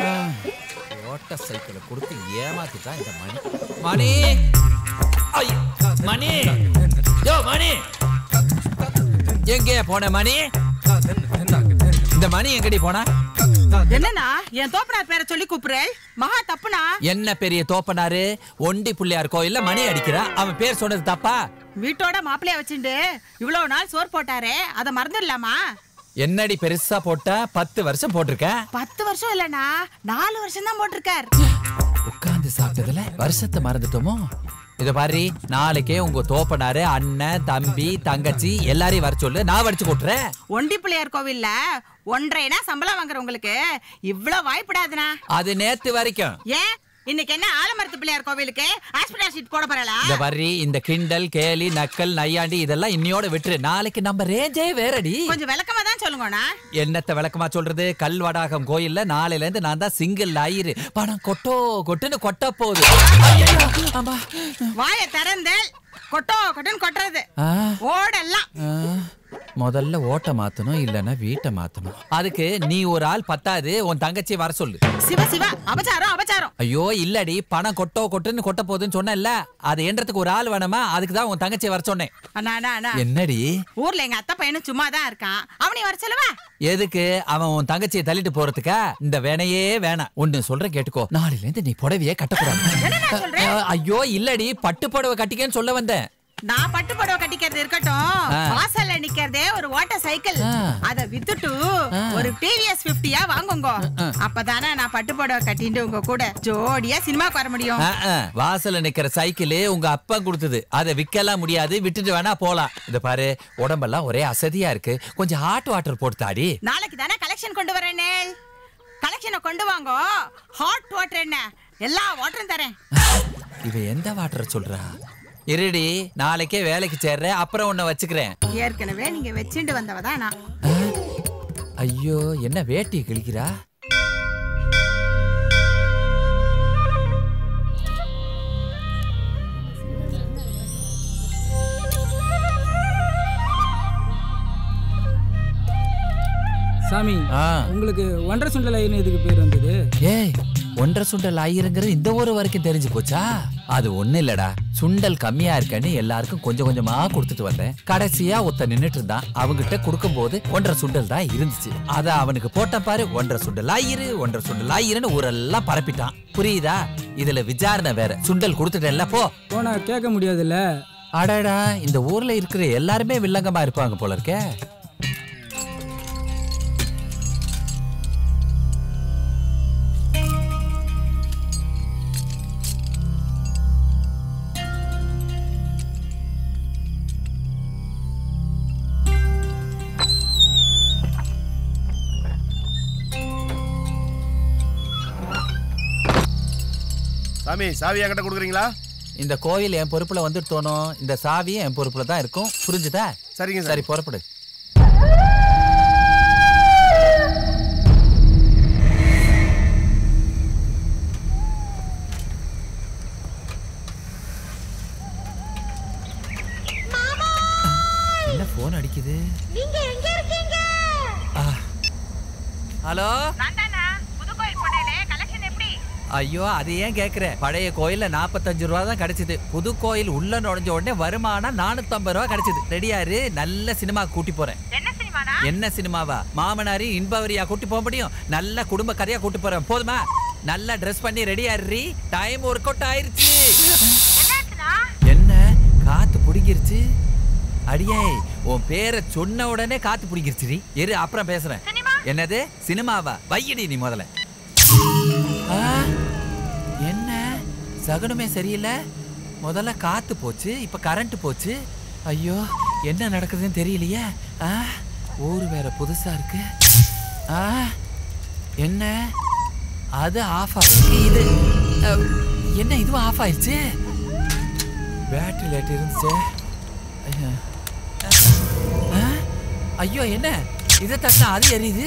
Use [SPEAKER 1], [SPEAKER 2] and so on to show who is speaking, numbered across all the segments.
[SPEAKER 1] ஓட்ட சைக்கிளை கொடுத்து ஏமாத்திட்டான் இந்த மணி மணி ஐ, மணி யோ மணி எங்கே போன மணி இந்த மணி எங்கடி போனா
[SPEAKER 2] என்னண்ணா என் தோப்பனார் பேரை சொல்லி கூப்பிடுறேன் மகா தப்புனா
[SPEAKER 1] என்ன பெரிய தோப்பனாரு ஒண்டி புள்ளையார் கோயில்ல மணி அடிக்கிறா அவன் பேர் சொன்னது தப்பா
[SPEAKER 2] வீட்டோட மாப்பிளைய வச்சுண்டு இவ்வளவு நாள் சோறு போட்டாரே அதை மறந்துடலாமா
[SPEAKER 1] என்னடி பெருசா போட்டா பத்து வருஷம் போட்டிருக்க
[SPEAKER 2] பத்து வருஷம் இல்லண்ணா நாலு வருஷம் தான் போட்டிருக்கார்
[SPEAKER 1] உட்கார்ந்து சாப்பிட்டதுல வருஷத்தை மறந்துட்டோமோ இத பாரு நாளைக்கே உங்க தோப்பனாரு அண்ணன் தம்பி தங்கச்சி எல்லாரையும் வர சொல்லு நான் வடிச்சு கொட்டுறேன்
[SPEAKER 2] ஒண்டி பிள்ளையார் கோவில்ல ஒன்றைனா சம்பளம் வாங்குறவங்களுக்கு இவ்வளவு வாய்ப்பிடாதுண்ணா
[SPEAKER 1] அது நேத்து வரைக்கும்
[SPEAKER 2] ஏன் இன்னைக்கு என்ன ஆலமரத்து பிள்ளையார் கோவிலுக்கு ஹாஸ்பிட்டல் ஷீட் போட போறலா
[SPEAKER 1] இந்த வரி இந்த கிண்டல் கேலி நக்கல் நையாண்டி இதெல்லாம் இன்னியோட விட்டுரு நாளைக்கு நம்ம ரேஞ்சே வேறடி
[SPEAKER 2] கொஞ்சம் விளக்கமா தான் சொல்லுங்கண்ணா
[SPEAKER 1] என்னத்த விளக்கமா சொல்றது கல்வடாகம் கோயில்ல நாளையில இருந்து நான் தான் சிங்கிள் ஆயிரு பணம் கொட்டோ கொட்டுன்னு கொட்ட போகுது ஐயையோ, ஆமா
[SPEAKER 2] வாயை திறந்து கொட்டோ கொட்டுன்னு கொட்டுறது
[SPEAKER 1] ஆ,
[SPEAKER 2] ஓடெல்லாம்
[SPEAKER 1] ஆ, முதல்ல ஓட்ட மாத்தணும் இல்லைன்னா வீட்டை மாத்தணும் அதுக்கு நீ ஒரு ஆள் பத்தாது உன் தங்கச்சி வர சொல்லு
[SPEAKER 2] சிவ சிவா அபச்சாரம் அபச்சாரம்
[SPEAKER 1] ஐயோ இல்லடி பணம் கொட்டோ கொட்டுன்னு கொட்ட போகுதுன்னு சொன்னேன்ல அது என்றதுக்கு ஒரு ஆள் வேணுமா அதுக்கு தான் உன் தங்கச்சி வர சொன்னேன்
[SPEAKER 2] அண்ணா அண்ணா அண்ணா
[SPEAKER 1] என்னடி
[SPEAKER 2] ஊர்ல எங்க அத்தை பையனும் சும்மா தான் இருக்கான் அவனையும் வர சொல்லுவா
[SPEAKER 1] எதுக்கு அவன் உன் தங்கச்சியை தள்ளிட்டு போறதுக்கா இந்த வேணையே வேணாம் ஒண்ணு சொல்றேன் கேட்டுக்கோ நாளையில இருந்து நீ புடவையே
[SPEAKER 2] என்னண்ணா
[SPEAKER 1] கட்டக்கூடாது
[SPEAKER 2] சொல்ற?
[SPEAKER 1] அஹ், ஐயோ இல்லடி பட்டு புடவை கட்டிக்கன்னு சொல்ல வந்தேன்
[SPEAKER 2] நான் பட்டு புடவை கட்டிக்கிறது இருக்கட்டும்
[SPEAKER 1] ஆ.
[SPEAKER 2] வாசல்ல நிக்கிறதே ஒரு ஓட்ட சைக்கிள்
[SPEAKER 1] ஆ.
[SPEAKER 2] அத வித்துட்டு
[SPEAKER 1] ஆ.
[SPEAKER 2] ஒரு டிவிஎஸ் பிப்டியா வாங்குங்க அப்பதானே நான் பட்டு புடவை கட்டிட்டு உங்க கூட ஜோடியா சினிமாக்கு வர முடியும்
[SPEAKER 1] அஹ், அஹ், வாசல்ல நிக்கிற சைக்கிள் உங்க அப்பா கொடுத்தது அதை விக்கலாம் முடியாது விட்டுட்டு வேணா போலாம் இத பாரு உடம்பெல்லாம் ஒரே அசதியா இருக்கு கொஞ்சம் ஹாட் வாட்டர் போட்டு தாடி
[SPEAKER 2] நாளைக்கு தானே கலெக்ஷன் கொண்டு வரேனே கலெக்ஷனை கொண்டு வாங்க ஹாட் வாட்டர் என்ன எல்லா வாட்டரும் தரேன்
[SPEAKER 1] இவ எந்த வாட்டர் சொல்றா இருடி நாளைக்கே வேலைக்கு சேர்ற அப்புறம் உன்னை வச்சுக்கிறேன்
[SPEAKER 2] ஏற்கனவே நீங்க வச்சுட்டு வந்தவ தான் நான்
[SPEAKER 1] அஹ், ஐயோ என்ன வேட்டி கிழிக்கிறா
[SPEAKER 3] சாமி
[SPEAKER 1] ஆ.
[SPEAKER 3] உங்களுக்கு ஒன்றரை சுண்டல் ஐயர்னு எதுக்கு பேர் வந்தது
[SPEAKER 1] ஏய் ஒன்றரை சுண்டல் ஆயிருங்கிறது இந்த ஊர் வரைக்கும் தெரிஞ்சு போச்சா அது ஒண்ணு இல்லடா சுண்டல் கம்மியா இருக்கேன்னு எல்லாருக்கும் கொஞ்சம் கொஞ்சமா கொடுத்துட்டு வந்தேன் கடைசியா ஒருத்த நின்னுட்டு இருந்தான் அவங்கிட்ட கொடுக்கும் போது ஒன்றரை சுண்டல் தான் இருந்துச்சு அத அவனுக்கு போட்ட பாரு ஒன்றரை சுண்டல் ஆயிரு ஒன்றரை சுண்டல் ஆயிருன்னு ஊரெல்லாம் பரப்பிட்டான் புரியுதா இதுல விசாரணை வேற சுண்டல் கொடுத்துட்டேன்ல போ
[SPEAKER 3] போனா கேட்க முடியாதுல்ல
[SPEAKER 1] அடடா இந்த ஊர்ல இருக்கிற எல்லாருமே வில்லங்கமா இருப்பாங்க போல இருக்கே
[SPEAKER 4] சாமி சாவி என்கிட்ட கொடுக்குறீங்களா
[SPEAKER 1] இந்த கோயில் என் பொறுப்புல வந்துட்டு தோணும் இந்த சாவியும் என் பொறுப்புல தான் இருக்கும் புரிஞ்சுதா
[SPEAKER 4] சரிங்க சார்
[SPEAKER 1] சரி புறப்படு என்ன போன் அடிக்குது
[SPEAKER 5] நீங்க எங்க இருக்கீங்க
[SPEAKER 1] ஆ. ஹலோ
[SPEAKER 2] புதுக்கோயில் போனேலே கலெக்ஷன் எப்படி
[SPEAKER 1] ஐயோ அது ஏன் கேக்குற பழைய கோயில்ல நாற்பத்தஞ்சு ரூபா தான் கிடைச்சது புது கோயில் உள்ள நுழைஞ்ச உடனே வருமானம் நானூத்தம்பது ரூபா கிடைச்சது ரெடியாரு நல்ல சினிமா கூட்டி போறேன்
[SPEAKER 2] என்ன சினிமானா
[SPEAKER 1] என்ன சினிமாவா மாமனாரி இன்பவரியா கூட்டி போக முடியும் நல்ல குடும்ப கதையா கூட்டி போறேன் போதுமா நல்லா ட்ரெஸ் பண்ணி ரெடி ஆயிடுறி டைம் ஒர்க் அவுட் ஆயிருச்சு என்ன காத்து புடிங்கிருச்சு அடியே உன் பேரை சொன்ன உடனே காத்து புடிங்கிருச்சுடி இரு அப்புறம் பேசுறேன் என்னது சினிமாவா வையடி நீ முதல்ல ஆ, என்ன சகுனமே சரியில்லை முதல்ல காத்து போச்சு இப்ப கரண்ட் போச்சு ஐயோ என்ன நடக்குதுன்னு தெரியலையே ஆ ஊர் வேற புதுசா இருக்கு ஆ என்ன அது ஆஃப் ஆயிருக்கு இது அஹ், என்ன இதுவும் ஆஃப் ஆயிடுச்சு பேட்டரி லைட் இருந்துச்சு ஐயா. ஆ, ஐயோ என்ன இதை தட்டினா அது எரியுது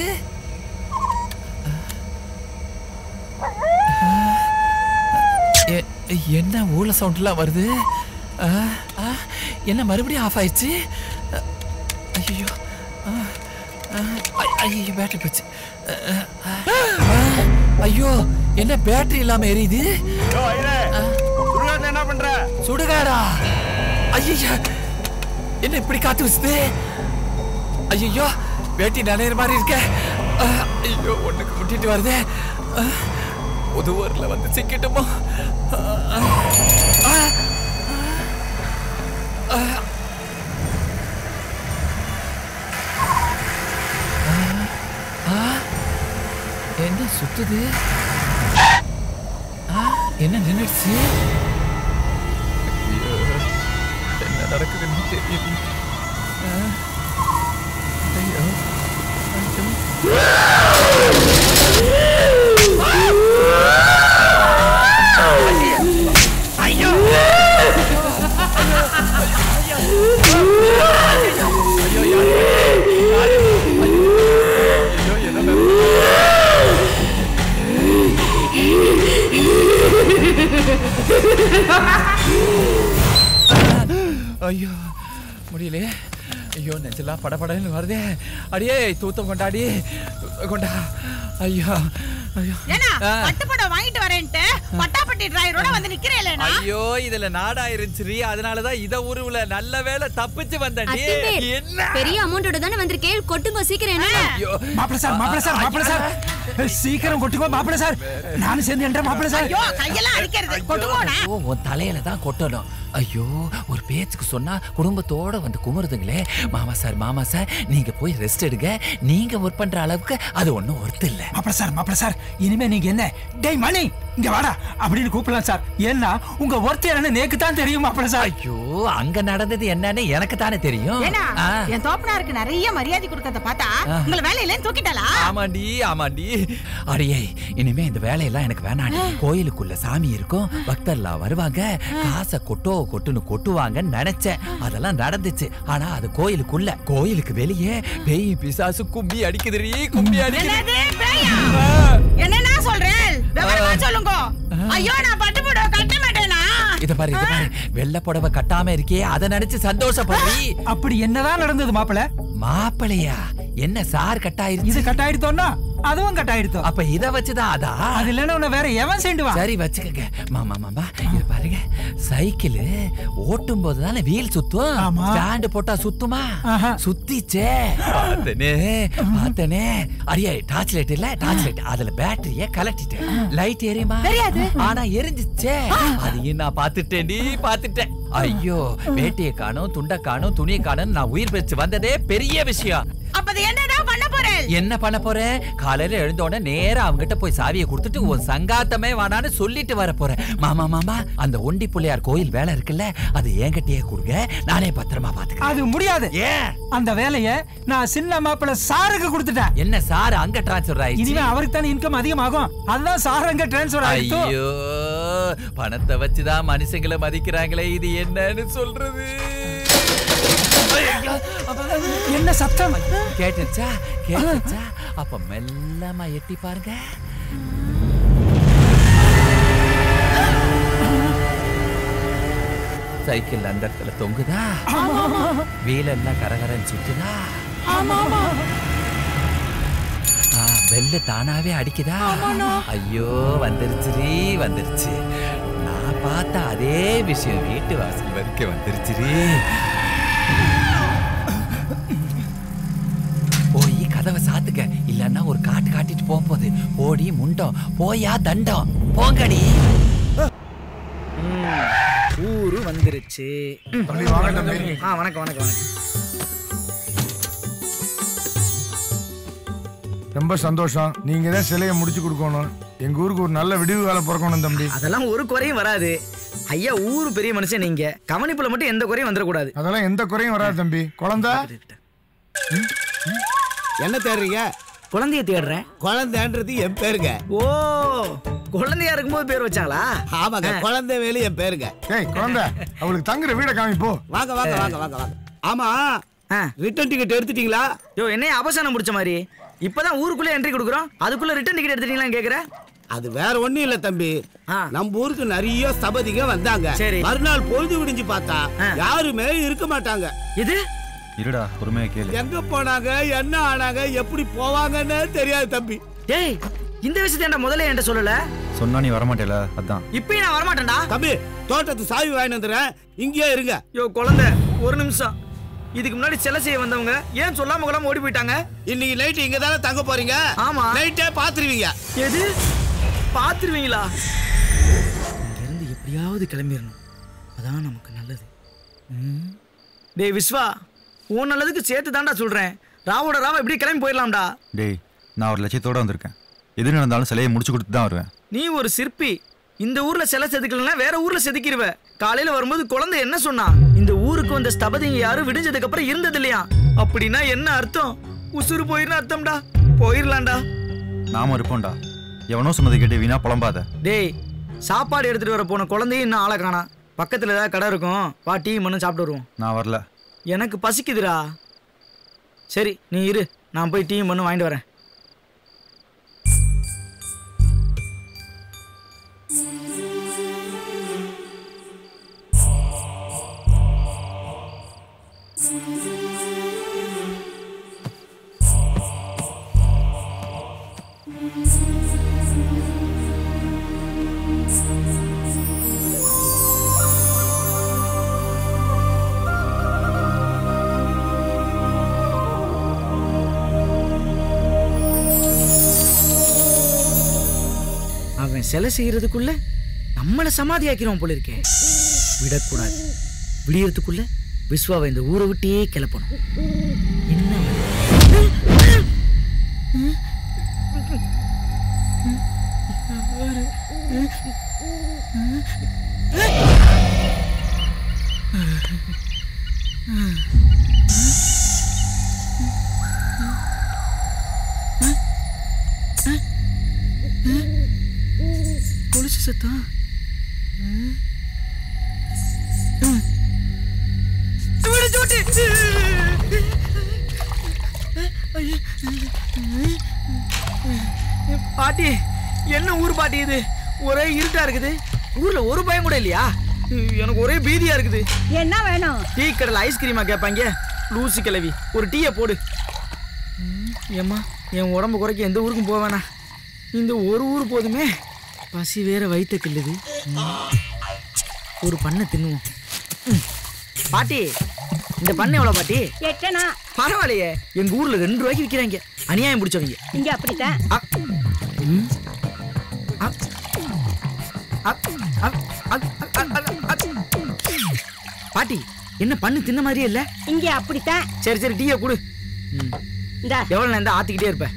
[SPEAKER 1] எ- என்ன ஊழ சவுண்ட்லாம் வருது ஆ, ஆ, என்ன மறுபடியும் ஆஃப் ஆயிடுச்சு ஐயோ ஐயோ பேட்டரி போச்சு அ, அ, ஆ, ஐயோ ஐயோ என்ன பேட்டரி இல்லாம எரியுது
[SPEAKER 4] யோ ஐரே சுடுகாட்டுல என்ன பண்ற
[SPEAKER 1] சுடுகாடா ஐயா என்ன இப்படி காத்து வச்சுது ஐயோ வேட்டி நனையிற மாதிரி இருக்க அஹ், ஐயோ ஒண்ணுக்கு முட்டிட்டு வருதே அஹ், உதுவூர்ல வந்து சிக்கிட்டுமோ அஹ், அஹ், அஹ். அஹ், என்ன சுத்துது அஹ், என்ன நின்றுச்சு ஐயோ, என்ன நடக்குதுன்னு தெரியுது ஆ, ஐயோ, ஐயோ. ஐயோ. ஐயோ, யாரு? யாரு? ஐயோ, என்ன நடக்குது? ஐயோ முடியல ஐயோ நெஞ்செல்லாம் படபடன்னு வருதே அடியே தூத்தம் கொண்டாடி தூத்தம் கொண்டா ஐயோ ஐயோ
[SPEAKER 2] ஏன்னா
[SPEAKER 1] ஆ.
[SPEAKER 2] பட்டுப்படம் வாங்கிட்டு வரேன்ட்டு பட்டாப்பட்டி டிரைவரோட வந்து நிக்கிறேன்லண்ணா
[SPEAKER 1] ஐயோ இதுல நாடா இருந்துச்சு அதனாலதான் இத உருவுல நல்ல வேளை தப்பிச்சு வந்தடி
[SPEAKER 5] அத்திம்பே,
[SPEAKER 1] என்ன
[SPEAKER 5] பெரிய அமௌண்டோட தானே வந்திருக்கேன் கொட்டுங்க சீக்கிரம் என்ன
[SPEAKER 1] ஐயோ
[SPEAKER 6] மாப்பிள சார் மாப்பிள சார் மாப்பிள சார் சீக்கிரம் கொட்டுங்க மாப்பிள சார் நானும் சேர்ந்து என்ற மாப்பிள சார்
[SPEAKER 2] ஐயோ கையெல்லாம் அடிக்கிறது கொட்டுவோனா
[SPEAKER 1] ஐயோ, உன் தலையில தான் கொட்டணும் ஐயோ ஒரு பேச்சுக்கு சொன்னா குடும்பத்தோட வந்து குமுறுதுங்களே மாமா சார் மாமா சார் நீங்க போய் ரெஸ்ட் எடுங்க நீங்க ஒர்க் பண்ற அளவுக்கு அது ஒண்ணும் ஒர்த்து இல்ல
[SPEAKER 6] மாப்பிள சார் மாப்பிள சார் இனிமே நீங்க என்ன டேய் மணி இங்க வாடா அப்படின்னு கூப்பிடலாம் சார் ஏன்னா உங்க ஒருத்தர் என்னன்னு நேக்கு தான் தெரியும் மாப்பிள சார்
[SPEAKER 1] ஐயோ அங்க நடந்தது என்னன்னு எனக்கு தானே தெரியும்
[SPEAKER 2] ஏன்னா
[SPEAKER 1] ஆ.
[SPEAKER 2] என் தோப்பனாருக்கு நிறைய மரியாதை கொடுக்கறத பார்த்தா
[SPEAKER 1] ஆ.
[SPEAKER 2] உங்களை வேலையில தூக்கிட்டாளா
[SPEAKER 1] ஆமாண்டி ஆமாண்டி அடியே இனிமே இந்த வேலையெல்லாம் எனக்கு வேணாம் கோயிலுக்குள்ள சாமி இருக்கும் பக்தர்லாம் வருவாங்க காசை கொட்டோ கொட்டுன்னு கொட்டுவாங்கன்னு நினைச்சேன் அதெல்லாம் நடந்துச்சு ஆனா அது கோயிலுக்குள்ள கோயிலுக்கு வெளியே பேய் பிசாசு கும்பி அடிக்குதுடி கும்பி அடிக்குது
[SPEAKER 2] என்னது பேயா என்னன்னா சொல்றேன் விவரமா சொல்லுங்க ஐயோ நான் பட்டு புடவை கட்ட மாட்டேனா
[SPEAKER 1] இத பாரு இத பாரு வெள்ளை புடவை கட்டாம இருக்கே அதை நினைச்சு சந்தோஷப்படுறீ
[SPEAKER 6] அப்படி என்னதான் நடந்தது மாப்பிள
[SPEAKER 1] மாப்பிளையா என்ன சார் கட்டாயிருச்சு
[SPEAKER 6] இது கட் ஆயிடுத்தோன்னா அதுவும் கட் ஆயிடுத்தோம்
[SPEAKER 1] அப்ப இத வச்சுதான் அதா
[SPEAKER 6] அது இல்லைன்னா உன்னை வேற எவன் சேர்ந்துவான்
[SPEAKER 1] சரி வச்சுக்கங்க மாமா மாமா இது பாருங்க சைக்கிள் ஓட்டும் போது தானே வீல் சுத்தும்
[SPEAKER 6] ஆமா.
[SPEAKER 1] ஸ்டாண்ட் போட்டா சுத்துமா
[SPEAKER 6] ஆஹா.
[SPEAKER 1] சுத்திச்சே பார்த்தனே பார்த்தனே அடியே டார்ச் லைட் இல்ல டார்ச் லைட் அதுல பேட்டரிய கலட்டிட்டேன் லைட் எரியுமா
[SPEAKER 2] தெரியாது.
[SPEAKER 1] ஆனா எரிஞ்சிச்சே அதையும் நான் பாத்துட்டேன்டி பாத்துட்டேன் ஐயோ வேட்டியை காணும் துண்டை காணும் துணியை காணும் நான் உயிர் பெற்று வந்ததே பெரிய விஷயம்
[SPEAKER 2] அப்ப அது என்னடா பண்ண போறேன்
[SPEAKER 1] என்ன பண்ண போறேன் காலையில எழுந்த உடனே நேரா அவங்கிட்ட போய் சாவியை கொடுத்துட்டு உன் சங்காத்தமே வேணான்னு சொல்லிட்டு வர போறேன் மாமா மாமா அந்த ஒண்டி பிள்ளையார் கோயில் வேலை இருக்குல்ல அது என்கிட்டயே கொடுங்க நானே பத்திரமா பாத்துக்கிறேன்
[SPEAKER 6] அது முடியாது
[SPEAKER 1] ஏன்
[SPEAKER 6] அந்த வேலைய நான் சின்ன மாப்பிள சாருக்கு கொடுத்துட்டேன்
[SPEAKER 1] என்ன சார் அங்க டிரான்ஸ்ஃபர் ஆயிடுச்சு
[SPEAKER 6] இனிமே அவருக்கு தானே இன்கம் அதிகமாகும் அதுதான் சார் அங்க டிரான்ஸ்பர் ஆயிடுச்சு
[SPEAKER 1] ஐயோ பணத்தை வச்சுதான் மனுஷங்களை மதிக்கிறாங்களே இது என்னன்னு சொல்றது ஐயோ, அப்பா.
[SPEAKER 6] என்ன சத்தம்
[SPEAKER 1] கேட்டுச்சா கேட்டுச்சா அப்ப மெல்லமா எட்டி பாருங்க சைக்கிள் அந்த இடத்துல தொங்குதா வீலெல்லாம் கரகரன்னு சுத்துதா ஆ, பெல்லு தானாவே அடிக்குதா ஐயோ வந்துருச்சுரி வந்துருச்சு நான் பார்த்த அதே விஷயம் வீட்டு வாசல் வரைக்கும் வந்துருச்சுரி போய் கதவை சாத்துக்க இல்லன்னா ஒரு காட்டு காட்டிட்டு போக போகுது போடி முண்டம் போயா தண்டம் போங்கடி
[SPEAKER 7] ஊரு வந்துருச்சு ஆ வணக்கம் வணக்கம் வணக்கம்
[SPEAKER 8] ரொம்ப சந்தோஷம் நீங்க தான் சிலையை முடிச்சு கொடுக்கணும் எங்க ஊருக்கு ஒரு நல்ல விடிவு கால பிறக்கணும் தம்பி
[SPEAKER 7] அதெல்லாம் ஒரு குறையும் வராது ஐயா ஊரு பெரிய மனுஷன் நீங்க கவனிப்புல மட்டும் எந்த குறையும் வந்துடக்கூடாது
[SPEAKER 8] அதெல்லாம் எந்த குறையும் வராது தம்பி குழந்தை
[SPEAKER 9] என்ன தேடுறீங்க
[SPEAKER 7] குழந்தைய தேடுறேன்
[SPEAKER 9] குழந்தைன்றது என் பேருங்க
[SPEAKER 7] ஓ குழந்தையா இருக்கும்போது பேர் வச்சாங்களா
[SPEAKER 9] ஆமாங்க குழந்தை வேலு என் பேருங்க
[SPEAKER 8] ஏய் குழந்தை அவளுக்கு தங்குற வீட காமிப்போ
[SPEAKER 9] வாங்க வாங்க வாங்க வாங்க வாங்க ஆமா
[SPEAKER 7] ஆ.
[SPEAKER 9] ரிட்டர்ன் டிக்கெட் எடுத்துட்டீங்களா
[SPEAKER 7] யோ என்ன அபசானம் முடிச்ச மாதிரி இப்பதான் ஊருக்குள்ள என்ட்ரி கொடுக்குறோம் அதுக்குள்ள ரிட்டர்ன் டிக்கெட் எடுத்துட்டீங்களான்னு கேக்குற
[SPEAKER 9] அது வேற ஒண்ணும் இல்ல தம்பி
[SPEAKER 7] ஆ.
[SPEAKER 9] நம்ம ஊருக்கு நிறைய சபதிங்க வந்தாங்க
[SPEAKER 7] சரி.
[SPEAKER 9] மறுநாள் பொழுது விடிஞ்சு பார்த்தா
[SPEAKER 7] ஆ.
[SPEAKER 9] யாருமே இருக்க மாட்டாங்க
[SPEAKER 7] இது
[SPEAKER 10] இருடா பொறுமையா கேளு
[SPEAKER 9] எங்க போனாங்க என்ன ஆனாங்க எப்படி போவாங்கன்னு தெரியாது தம்பி
[SPEAKER 7] டேய் இந்த விஷயத்தை முதல்ல என்கிட்ட சொல்லல
[SPEAKER 10] சொன்னா நீ வரமாட்டேல அதான்
[SPEAKER 7] இப்பயும் நான் வரமாட்டேன்டா
[SPEAKER 9] தம்பி தோட்டத்து சாவி வாங்கிட்டு வந்துடுறேன் இங்கேயே இருங்க
[SPEAKER 7] யோ குழந்தை ஒரு நிமிஷம் இதுக்கு முன்னாடி சிலை செய்ய வந்தவங்க ஏன் சொல்லாம கொள்ளாம ஓடி போயிட்டாங்க
[SPEAKER 9] இன்னைக்கு நைட்டு இங்க தானே தங்க போறீங்க
[SPEAKER 7] ஆமா.
[SPEAKER 9] நைட்டே பாத்துருவீங்க
[SPEAKER 7] எது பாத்துருவீங்களா இருந்து எப்படியாவது கிளம்பிடணும் அதான் நமக்கு நல்லது ம். டேய் விஸ்வா உன் நல்லதுக்கு சேர்த்து தான்டா சொல்றேன் ராவோட ராவா இப்படி கிளம்பி போயிடலாம்டா
[SPEAKER 10] டேய் நான் ஒரு லட்சியத்தோட வந்திருக்கேன் எது நடந்தாலும் சிலையை முடிச்சு கொடுத்து தான் வருவேன்
[SPEAKER 7] நீ ஒரு சிற்பி இந்த ஊர்ல சிலை செதுக்கலன்னா வேற ஊர்ல செதுக்கிடுவ காலையில வரும்போது குழந்தை என்ன சொன்னா இந்த ஊருக்கு வந்த ஸ்தபதிங்க யாரும் விடிஞ்சதுக்கு அப்புறம் இருந்தது இல்லையா அப்படின்னா என்ன அர்த்தம் உசுறு போயிருந்து அர்த்தம்டா போயிடலாம்டா
[SPEAKER 10] நாம இருப்போம்டா எவனோ சொன்னதை கேட்டு வீணா புலம்பாத
[SPEAKER 7] டேய் சாப்பாடு எடுத்துட்டு வர போன குழந்தையும் இன்னும் ஆளை காணா பக்கத்துல ஏதாவது கடை இருக்கும் வா டீ மண்ணு சாப்பிட்டு வருவோம்
[SPEAKER 10] நான் வரல
[SPEAKER 7] எனக்கு பசிக்குதுடா சரி நீ இரு நான் போய் டீ மண்ணு வாங்கிட்டு வரேன் அவன் சிலை செய்யறதுக்குள்ள நம்மளை சமாதி ஆக்கிறோம் போல இருக்கே விடக்கூடாது விடியறதுக்குள்ள விஸ்வாவை இந்த ஊரை விட்டே கிளப்பணும் என்ன வழி? கொலுசு சத்தம் விடு சோட்டு. ஐயே. பாட்டி என்ன ஊர் பாட்டி இது ஒரே இருட்டா இருக்குது ஊர்ல ஒரு பயம் கூட இல்லையா எனக்கு ஒரே பீதியா இருக்குது
[SPEAKER 2] என்ன வேணும்
[SPEAKER 7] டீ கடையில் ஐஸ்கிரீமா கேட்பாங்க லூசி கிளவி ஒரு டீயை போடு ம், ஏம்மா என் உடம்பு குறைக்க எந்த ஊருக்கும் போவேனா இந்த ஒரு ஊர் போதுமே பசி வேற வயிற்ற கிள்ளுது ம். ஒரு பண்ணை தின்னுவோம் ம். பாட்டி இந்த பண்ணை எவ்வளோ பாட்டி
[SPEAKER 2] எட்டனா
[SPEAKER 7] பரவாயில்லையே எங்க ஊர்ல ரெண்டு ரூபாய்க்கு விற்கிறாங்க அநியாயம் பிடிச்சவங்க
[SPEAKER 2] இங்க அப்படித்தான்
[SPEAKER 7] அ, ம். அ, அ, அ, அ, அ, அ, அ. பாட்டி என்ன பண்ணு தின்ன மாதிரியே இல்ல
[SPEAKER 2] இங்க அப்படித்தான்
[SPEAKER 7] சரி சரி டீயை கொடு ம்.
[SPEAKER 2] இந்த
[SPEAKER 7] எவ்வளவு நான் இந்த ஆத்திக்கிட்டே இருப்பேன்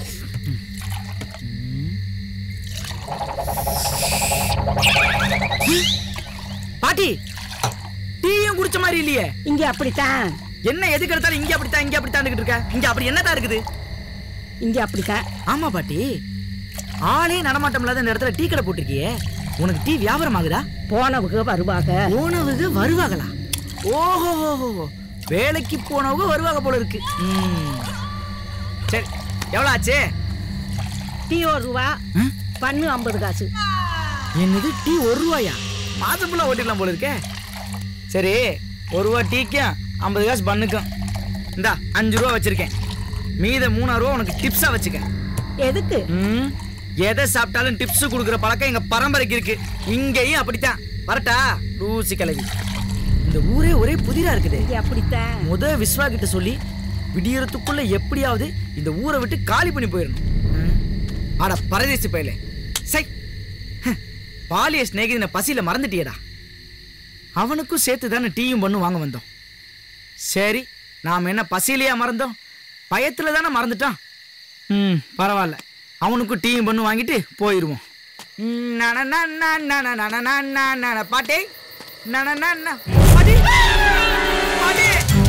[SPEAKER 7] ம். பாட்டி டீயும் குடிச்ச மாதிரி இல்லையே
[SPEAKER 2] இங்க அப்படித்தான்
[SPEAKER 7] என்ன எதுக்கு எடுத்தாலும் இங்க அப்படித்தான் இங்க அப்படித்தான் இருக்க இங்க அப்படி என்னதான் இருக்குது
[SPEAKER 2] இங்க அப்படித்தான்
[SPEAKER 7] ஆமா பாட்டி ஆளே நடமாட்டம் இல்லாத இந்த இடத்துல டீ கடை போட்டிருக்கியே உனக்கு டீ வியாபாரம் ஆகுதா
[SPEAKER 2] போனவங்க வருவாங்க
[SPEAKER 7] போனவங்க வருவாங்களா ஓஹோ வேலைக்கு போனவங்க வருவாங்க போல இருக்கு ம். சரி எவ்வளோ ஆச்சு
[SPEAKER 2] டீ ஒரு ரூபா பண்ணு ஐம்பது காசு
[SPEAKER 7] என்னது டீ ஒரு ரூபாயா மாசம் ஃபுல்லாக ஓட்டிடலாம் போல இருக்கே சரி ஒரு ரூபா டீக்கும் ஐம்பது காசு பண்ணுக்கும் இந்தா அஞ்சு ரூபா வச்சிருக்கேன் மீத மூணாயிரம் ரூபா உனக்கு டிப்ஸா வச்சுக்க
[SPEAKER 2] எதுக்கு
[SPEAKER 7] ம், எதை சாப்பிட்டாலும் டிப்ஸ் கொடுக்குற பழக்கம் எங்க பரம்பரைக்கு இருக்கு இங்கேயும் அப்படித்தான் வரட்டா லூசி கிளவி இந்த ஊரே ஒரே புதிரா இருக்குது
[SPEAKER 2] இங்க அப்படித்தான்
[SPEAKER 7] முத விஸ்வா கிட்ட சொல்லி விடியறதுக்குள்ள எப்படியாவது இந்த ஊரை விட்டு காலி பண்ணி போயிடணும் ம். ஆட பரதேசி பயலே சை ஹ், பாலிய ஸ்நேகிதனை பசியில மறந்துட்டியடா அவனுக்கும் சேர்த்து தானே டீயும் பண்ணு வாங்க வந்தோம் சரி நாம் என்ன பசியிலையா மறந்தோம் பயத்துல தானே மறந்துட்டான் ம் பரவாயில்ல அவனுக்கும் டீயும் பண்ணு வாங்கிட்டு போயிடுவோம் ம், நன, நன, நன, நன, நன, நன, நன. பாட்டி நன, நன. பாட்டி பாட்டி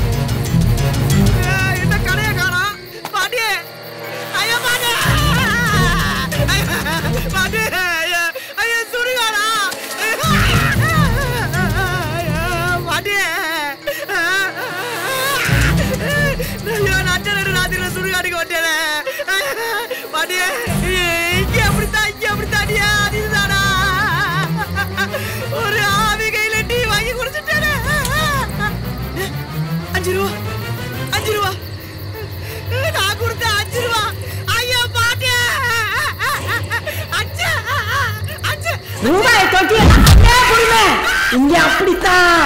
[SPEAKER 7] ஏய், இந்த கடையை காணோம். பாட்டி ஐயா பாட்டி ஐயா, பாட்டி ஐயா, ஐயா, சுடுகாடா. ஐயா, பாட்டி ஐயோ நச்சனடு ராத்திரில சுடுகாடுக்கு வந்தேனே பாட்டி இங்க அப்படித்தான் இங்க அப்படித்தான் அடியா அதுதானா ஒரு ஆவி கையில டீ வாங்கி குடிச்சிட்டேனே
[SPEAKER 2] ரூபாய் தொட்டி அப்படியே குடுமே இங்க அப்படித்தான்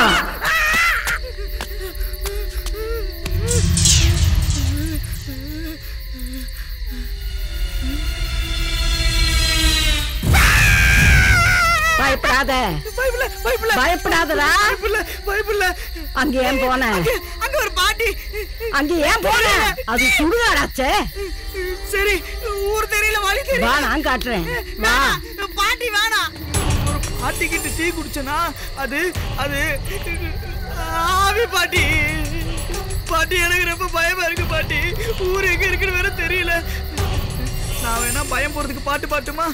[SPEAKER 2] பயப்படாத
[SPEAKER 7] பயப்படல பயப்படல
[SPEAKER 2] பயப்படாதடா
[SPEAKER 7] பயப்படல பயப்படல
[SPEAKER 2] அங்க ஏன் போன
[SPEAKER 7] அங்க ஒரு பாட்டி
[SPEAKER 2] அங்க ஏன் போன அது சுடுகாடாச்சே
[SPEAKER 7] சரி ஊர் தெரியல வழி
[SPEAKER 2] வா
[SPEAKER 7] தெரியல
[SPEAKER 2] நான் காட்டுறேன் வா
[SPEAKER 7] வேணாம், பாட்டி வேணாம் ஒரு பாட்டி கிட்ட டீ குடிச்சனா அது அது ஆவி பாட்டி பாட்டி எனக்கு ரொம்ப பயமா இருக்கு பாட்டி ஊர் எங்க இருக்குன்னு வேற தெரியல நான் வேணா பயம் போறதுக்கு பாட்டு பாட்டுமா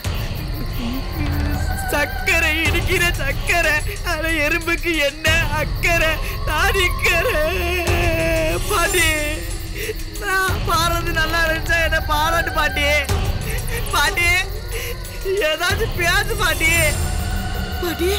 [SPEAKER 7] சக்கரை இடிக்கிற சக்கரை அட எறும்புக்கு என்ன அக்கறை நான் நிக்கிறேன் பாட்டி நான் பாடுறது நல்லா இருந்துச்சா என்ன பாராட்டு பாட்டி பாட்டி ஏதாச்சும் பேசு பாட்டி பாட்டி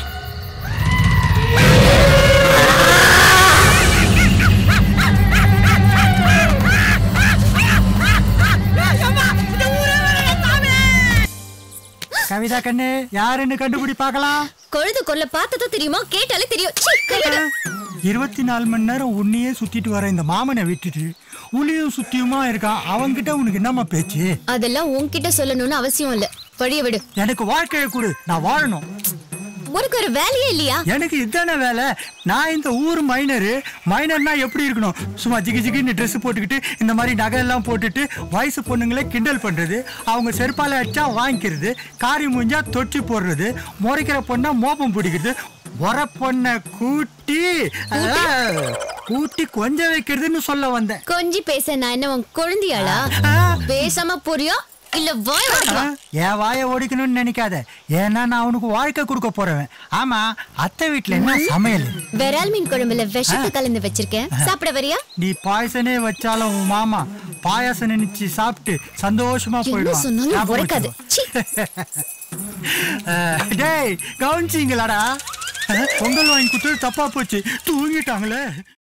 [SPEAKER 6] கவிதா கண்ணு யாருன்னு கண்டுபிடி பார்க்கலாம்
[SPEAKER 5] கொழுது கொல்ல பார்த்ததோ தெரியுமா கேட்டாலே தெரியும் சீ, கையெடு.
[SPEAKER 6] இருபத்தி நாலு மணி நேரம் உன்னையே சுத்திட்டு வர இந்த மாமனை விட்டுட்டு உன்னையும் சுத்தியுமா இருக்கான் அவன்கிட்ட உனக்கு என்னம்மா பேச்சு
[SPEAKER 5] அதெல்லாம் உன்கிட்ட சொல்லணும்னு அவசியம் இல்ல வழிய விடு
[SPEAKER 6] எனக்கு வாழ்க்கையை கொடு நான் வாழணும்
[SPEAKER 5] உனக்கு ஒரு வேலையே இல்லையா
[SPEAKER 6] எனக்கு இதானே வேலை நான் இந்த ஊர் மைனரு மைனர்னா எப்படி இருக்கணும் சும்மா ஜிகி ஜிகின்னு ட்ரெஸ் போட்டுக்கிட்டு இந்த மாதிரி நகையெல்லாம் போட்டுட்டு வயசு பொண்ணுங்களே கிண்டல் பண்றது அவங்க செருப்பால அடிச்சா வாங்கிக்கிறது காரி மூஞ்சா தொட்டி போடுறது முறைக்கிற பொண்ணா மோப்பம் பிடிக்கிறது முற பொண்ணை கூட்டி அஹ், கூட்டி கொஞ்சம் வைக்கிறதுன்னு சொல்ல வந்தேன்
[SPEAKER 5] கொஞ்சி பேச நான் என்ன உன் குழந்தையாளா பேசாம போறியா இல்ல வாய்
[SPEAKER 6] ஆ,
[SPEAKER 5] வாட்டா
[SPEAKER 6] என் வாயை ஓடிக்கணும்னு நினைக்காத ஏன்னா நான் உனக்கு வாழ்க்கை கொடுக்க போறவன் ஆமா அத்தை வீட்டுல என்ன சமையல்
[SPEAKER 5] விரால் மீன் குழம்புல விஷத்தை கலந்து வச்சிருக்கேன் சாப்பிட வரியா
[SPEAKER 6] நீ பாயசனே வச்சாலும் உன் மாமா பாயாசம் நினைச்சு சாப்பிட்டு சந்தோஷமா
[SPEAKER 5] என்ன
[SPEAKER 6] போயிடுவான்
[SPEAKER 5] சொன்னாலும்
[SPEAKER 6] ஞாபகம்
[SPEAKER 5] உரைக்காது.
[SPEAKER 6] வச்சுக்கோ. அஹ், டேய் கவனிச்சிங்களாடா அஹ், பொங்கல் வாங்கி கொடுத்தது தப்பா போச்சு தூங்கிட்டாங்களே